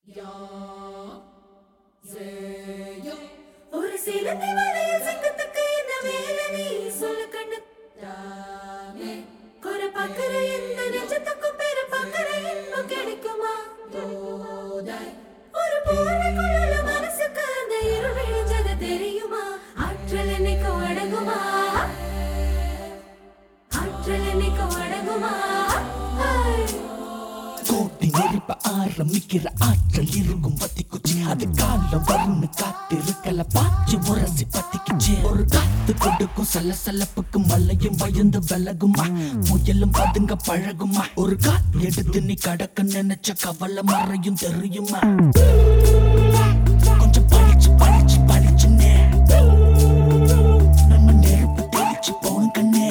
ஒரு சிலந்தி வலையில் சிக்கத்துக்கு என்ன வேலை நீ சொல்லு கண்ணு தானே குறை பார்க்கிற எந்த நெஞ்சத்துக்கும் பெற பார்க்கிற இன்பம் கிடைக்குமா போதாய் ஒரு போர்வைக்குள்ள மனசுக்கு அந்த இருள் விழிஞ்சது தெரியுமா ஆற்றல் என்னைக்கும் அடங்குமா ஆற்றல் என்னைக்கும் அடங்குமா ஹாய் கோட்டி நெருப்ப ஆரம்பிக்கிற ஆற்றல் இருக்கும் பத்தி குச்சி அது காலம் வரும்னு காத்திருக்கல பாய்ச்சி முரசி பத்திக்குச்சு ஒரு காத்து கொடுக்கும் சலசலப்புக்கு மலையும் பயந்து விலகுமா புயலும் பதுங்க பழகுமா ஒரு காத்து எடுத்து நீ கடக்க நினைச்ச கவலை மறையும் தெரியுமா கொஞ்சம் பழிச்சு பழிச்சு பழிச்சுன்னே நம்ம நெருப்பு தெளிச்சு போன கண்ணே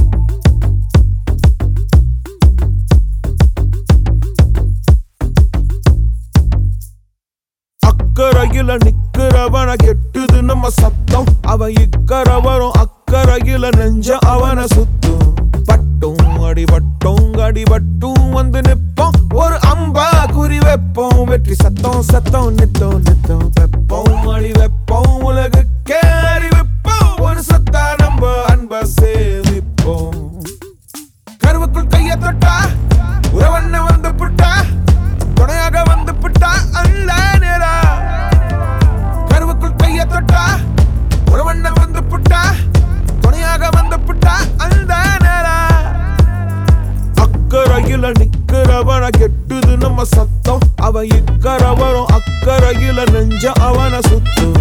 அக்கறையில நிக்கிறவன கெட்டுது நம்ம சத்தம் அவன் இக்கர வரும் அக்கறையில நெஞ்ச அவன சுத்தும் பட்டும் அடிபட்டும் அடிபட்டும் வந்து நிப்போம் ஒரு அம்பா குறி வைப்போம் வெற்றி சத்தம் சத்தம் நித்தம் நித்தம் வெப்போம் அடி வைப்போம் உலகுக்கே அறிவிப்போம் ஒரு சத்தா நம்ம அன்ப சேமிப்போம் கருவுக்குள் கைய தொட்டா உறவண்ண வந்து புட்டா துணையாக வந்து புட்டா அல்ல நேரா கருவுக்குள் கைய தொட்டா உறவண்ண வந்து புட்டா துணையாக வந்து புட்டா அந்த நேரா அக்கறையில நிக்கிறவன கெட்டுது நம்ம சத்தம் அவன் இக்கர வரும் அக்கறையில நெஞ்ச அவன சுத்தும்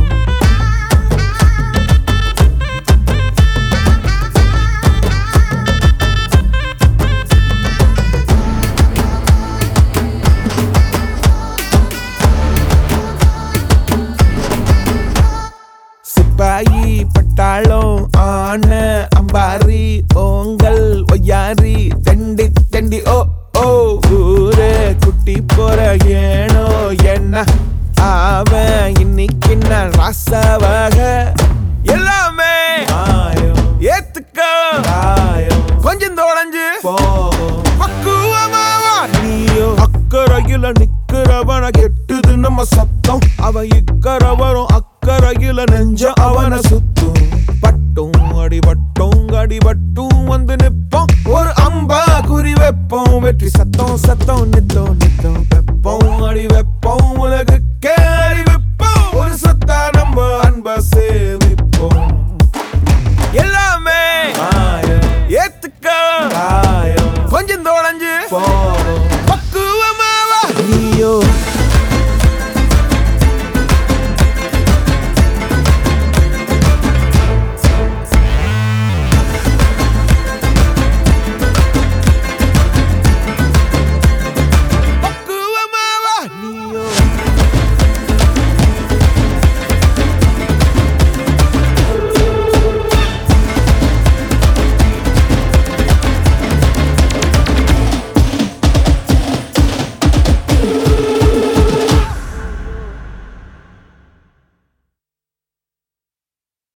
சிப்பாயி பட்டாளம் ஆன அம்பாரி ஓங்கல் ஒய்யாரி தெண்டி தெண்டி ஓ ஓ ஊரே குட்டி போற ஏனோ என்ன அவன் இன்னைக்கு நான் ராசவாக எல்லாமே ஏத்துக்க கொஞ்சம் தொடஞ்சு பக்குவமாவா நீயோ அக்கறையில நிக்கிறவன கெட்டுது நம்ம சத்தம் அவன் இக்கர வரும் அக்கறையில நெஞ்ச அவன சுத்தும் பட்டும் அடிபட்டும் அடிபட்டும் வந்து நிப்போம் ஒரு அம்பா குறி வைப்போம் வெற்றி சத்தம் சத்தம் நித்தம் நித்தம் வெப்பம்